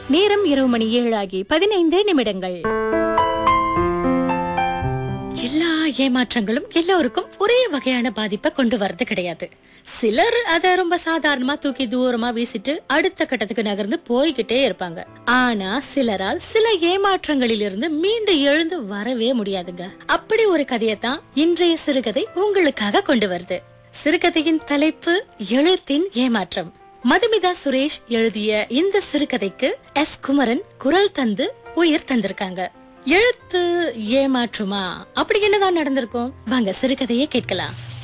நேரம் இரவு மணி ஏழாகி பதினைந்து நிமிடங்கள் எல்லா ஏமாற்றங்களும் எல்லோருக்கும் ஒரே வகையான பாதிப்பை கொண்டு வரது கிடையாது சிலர் அத ரொம்ப சாதாரணமா தூக்கி தூரமா வீசிட்டு அடுத்த கட்டத்துக்கு நகர்ந்து போய்கிட்டே இருப்பாங்க ஆனா சிலரால் சில ஏமாற்றங்களிலிருந்து மீண்டு எழுந்து வரவே முடியாதுங்க அப்படி ஒரு கதையத்தான் இன்றைய சிறுகதை உங்களுக்காக கொண்டு வருது சிறுகதையின் தலைப்பு எழுத்தின் ஏமாற்றம் மதுமிதா சுரேஷ் எழுதிய இந்த சிறுகதைக்கு எஸ் குமரன் குரல் தந்து உயிர் தந்திருக்காங்க எழுத்து ஏமாற்றுமா அப்படி என்னதான் நடந்திருக்கும் வாங்க சிறுகதையை கேட்கலாம்